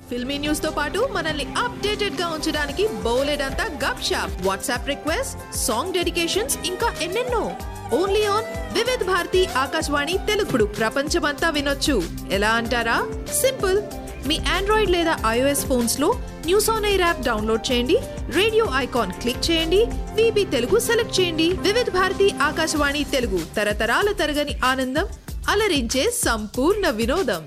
filmy news తో పాటు మనల్ని అప్డేటెడ్ గా ఉంచడానికి బోలెడంతా gupshup WhatsApp request song dedications ఇంకా ఎన్నెన్నో ఓన్లీ ఆన్ వివిధ్ భారతి ఆకాశవాణి తెలుగుడు ప్రపంచమంతా వినొచ్చు ఎలా అంటారా సింపుల్ మీ ఆండ్రాయిడ్ లేదా ఐఓఎస్ ఫోన్స్ లో news on air app download చేయండి రేడియో ఐకాన్ క్లిక్ చేయండి విబి తెలుగు సెలెక్ట్ చేయండి వివిధ్ భారతి ఆకాశవాణి తెలుగు తరతరాల తరగని ఆనందం అలరించే సంపూర్ణ వినోదం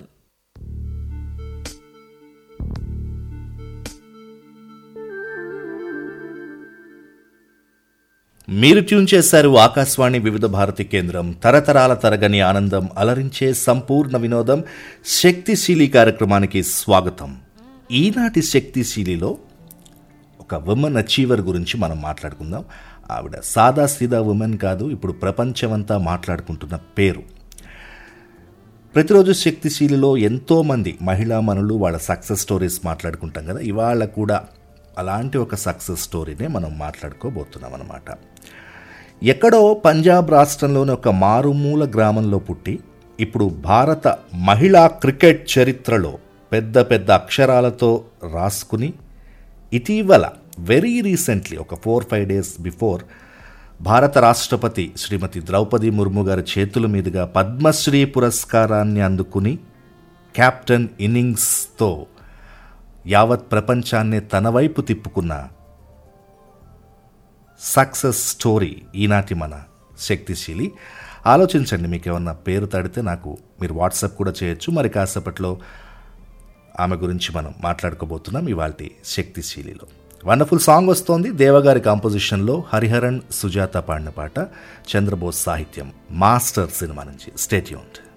మీరు ట్యూన్ చేశారు ఆకాశవాణి వివిధ భారతి కేంద్రం తరతరాల తరగని ఆనందం అలరించే సంపూర్ణ వినోదం శక్తిశీలి కార్యక్రమానికి స్వాగతం ఈనాటి శక్తిశీలిలో ఒక ఉమెన్ అచీవర్ గురించి మనం మాట్లాడుకుందాం ఆవిడ సాదా సీదా ఉమెన్ కాదు ఇప్పుడు ప్రపంచమంతా మాట్లాడుకుంటున్న పేరు ప్రతిరోజు శక్తిశీలిలో ఎంతోమంది మహిళా మనులు వాళ్ళ సక్సెస్ స్టోరీస్ మాట్లాడుకుంటాం కదా ఇవాళ కూడా అలాంటి ఒక సక్సెస్ స్టోరీనే మనం మాట్లాడుకోబోతున్నాం అనమాట ఎక్కడో పంజాబ్ రాష్ట్రంలోని ఒక మారుమూల గ్రామంలో పుట్టి ఇప్పుడు భారత మహిళా క్రికెట్ చరిత్రలో పెద్ద పెద్ద అక్షరాలతో రాసుకుని ఇటీవల వెరీ రీసెంట్లీ ఒక ఫోర్ ఫైవ్ డేస్ బిఫోర్ భారత రాష్ట్రపతి శ్రీమతి ద్రౌపది ముర్ము గారి చేతుల మీదుగా పద్మశ్రీ పురస్కారాన్ని అందుకుని కెప్టెన్ ఇన్నింగ్స్తో యావత్ ప్రపంచాన్నే తన వైపు తిప్పుకున్న సక్సెస్ స్టోరీ ఈనాటి మన శక్తిశీలి ఆలోచించండి మీకు ఏమన్నా పేరు తడితే నాకు మీరు వాట్సాప్ కూడా చేయొచ్చు మరి కాసేపట్లో ఆమె గురించి మనం మాట్లాడుకోబోతున్నాం ఇవాళ శక్తిశీలిలో వండర్ఫుల్ సాంగ్ వస్తోంది దేవగారి కాంపోజిషన్లో హరిహరన్ సుజాత పాడిన పాట చంద్రబోస్ సాహిత్యం మాస్టర్ సినిమా నుంచి స్టేట్యూన్డ్